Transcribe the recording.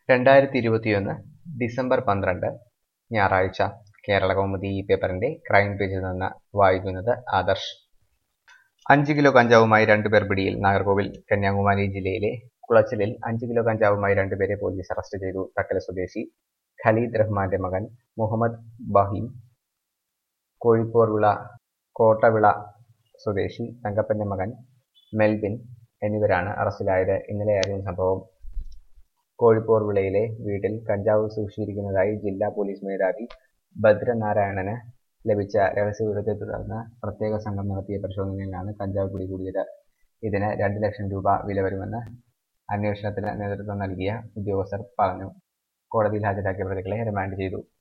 രണ്ടായിരത്തി ഇരുപത്തിയൊന്ന് ഡിസംബർ പന്ത്രണ്ട് ഞായറാഴ്ച കേരള കൗമുദി ഈ പേപ്പറിന്റെ ക്രൈം പേജിൽ നിന്ന് വായിക്കുന്നത് ആദർശ് അഞ്ച് കിലോ കഞ്ചാവുമായി രണ്ടുപേർ പിടിയിൽ നാഗർകോവിൽ കന്യാകുമാരി ജില്ലയിലെ കുളച്ചിലിൽ അഞ്ച് കിലോ കഞ്ചാവുമായി രണ്ടുപേരെ പോലീസ് അറസ്റ്റ് ചെയ്തു തക്കല സ്വദേശി ഖലീദ് റഹ്മാന്റെ മകൻ മുഹമ്മദ് ബഹീം കോഴിപ്പോർവിള കോട്ടവിള സ്വദേശി തങ്കപ്പന്റെ മകൻ മെൽബിൻ എന്നിവരാണ് അറസ്റ്റിലായത് ഇന്നലെയായിരുന്നു സംഭവം കോഴിപ്പോർവിളയിലെ വീട്ടിൽ കഞ്ചാവ് സൂക്ഷിച്ചിരിക്കുന്നതായി ജില്ലാ പോലീസ് മേധാവി ഭദ്രനാരായണന് ലഭിച്ച രഹസ്യവിവരത്തെ തുടർന്ന് പ്രത്യേക സംഘം നടത്തിയ പരിശോധനയിലാണ് കഞ്ചാവ് പിടികൂടിയത് ഇതിന് രണ്ട് ലക്ഷം രൂപ വില വരുമെന്ന് അന്വേഷണത്തിന് നേതൃത്വം നൽകിയ ഉദ്യോഗസ്ഥർ പറഞ്ഞു കോടതിയിൽ ഹാജരാക്കിയ പ്രതികളെ റിമാൻഡ് ചെയ്തു